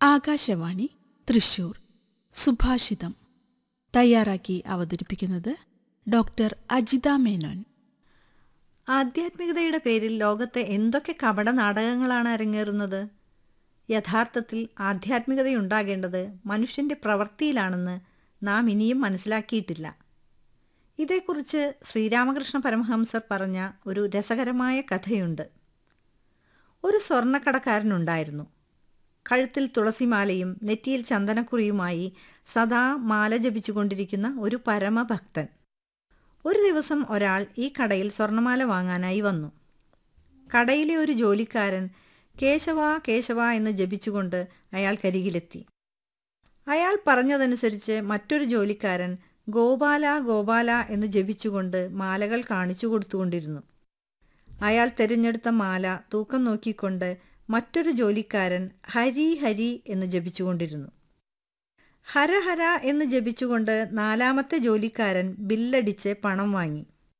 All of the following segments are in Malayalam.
ആകാശവാണി തൃശൂർ സുഭാഷിതം തയ്യാറാക്കി അവതരിപ്പിക്കുന്നത് ഡോക്ടർ അജിത മേനോൻ ആധ്യാത്മികതയുടെ പേരിൽ ലോകത്തെ എന്തൊക്കെ കപട നാടകങ്ങളാണ് അരങ്ങേറുന്നത് യഥാർത്ഥത്തിൽ ആധ്യാത്മികതയുണ്ടാകേണ്ടത് മനുഷ്യന്റെ പ്രവൃത്തിയിലാണെന്ന് നാം ഇനിയും മനസ്സിലാക്കിയിട്ടില്ല ഇതേക്കുറിച്ച് ശ്രീരാമകൃഷ്ണ പരമഹംസർ പറഞ്ഞ ഒരു രസകരമായ കഥയുണ്ട് ഒരു സ്വർണ്ണക്കടക്കാരനുണ്ടായിരുന്നു കഴുത്തിൽ തുളസിമാലയും നെറ്റിയിൽ ചന്ദനക്കുറിയുമായി സദാ മാല ജപിച്ചുകൊണ്ടിരിക്കുന്ന ഒരു പരമഭക്തൻ ഒരു ദിവസം ഒരാൾ ഈ കടയിൽ സ്വർണമാല വാങ്ങാനായി വന്നു കടയിലെ ഒരു ജോലിക്കാരൻ കേശവ കേശവ എന്ന് ജപിച്ചുകൊണ്ട് അയാൾക്കരികിലെത്തി അയാൾ പറഞ്ഞതനുസരിച്ച് മറ്റൊരു ജോലിക്കാരൻ ഗോപാല ഗോപാല എന്ന് ജപിച്ചുകൊണ്ട് മാലകൾ കാണിച്ചു കൊടുത്തുകൊണ്ടിരുന്നു അയാൾ തിരഞ്ഞെടുത്ത മാല തൂക്കം നോക്കിക്കൊണ്ട് മറ്റൊരു ജോലിക്കാരൻ ഹരി ഹരി എന്ന് ജപിച്ചുകൊണ്ടിരുന്നു ഹര ഹര എന്ന് ജപിച്ചുകൊണ്ട് നാലാമത്തെ ജോലിക്കാരൻ ബില്ലടിച്ച് പണം വാങ്ങി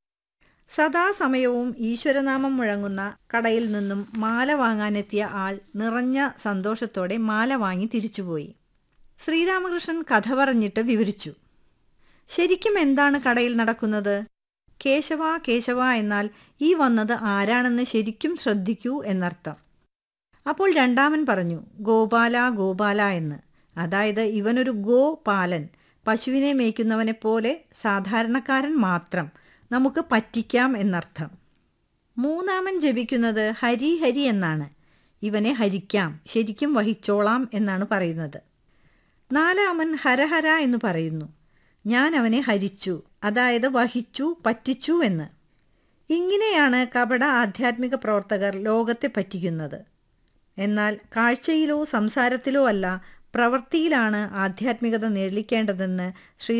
സദാസമയവും ഈശ്വരനാമം മുഴങ്ങുന്ന കടയിൽ നിന്നും മാല വാങ്ങാനെത്തിയ ആൾ നിറഞ്ഞ സന്തോഷത്തോടെ മാല വാങ്ങി തിരിച്ചുപോയി ശ്രീരാമകൃഷ്ണൻ കഥ പറഞ്ഞിട്ട് വിവരിച്ചു ശരിക്കും എന്താണ് കടയിൽ നടക്കുന്നത് കേശവ കേശവ എന്നാൽ ഈ വന്നത് ആരാണെന്ന് ശരിക്കും ശ്രദ്ധിക്കൂ എന്നർത്ഥം അപ്പോൾ രണ്ടാമൻ പറഞ്ഞു ഗോപാല ഗോപാല എന്ന് അതായത് ഇവനൊരു ഗോപാലൻ പശുവിനെ മേയ്ക്കുന്നവനെ പോലെ സാധാരണക്കാരൻ മാത്രം നമുക്ക് പറ്റിക്കാം എന്നർത്ഥം മൂന്നാമൻ ജപിക്കുന്നത് ഹരി ഹരി എന്നാണ് ഇവനെ ഹരിക്കാം ശരിക്കും വഹിച്ചോളാം എന്നാണ് പറയുന്നത് നാലാമൻ ഹരഹര എന്ന് പറയുന്നു ഞാൻ അവനെ ഹരിച്ചു അതായത് വഹിച്ചു പറ്റിച്ചു എന്ന് ഇങ്ങനെയാണ് കപട ആധ്യാത്മിക പ്രവർത്തകർ ലോകത്തെ പറ്റിക്കുന്നത് എന്നാൽ കാഴ്ചയിലോ സംസാരത്തിലോ അല്ല പ്രവൃത്തിയിലാണ് ആധ്യാത്മികത നേടിക്കേണ്ടതെന്ന് ശ്രീ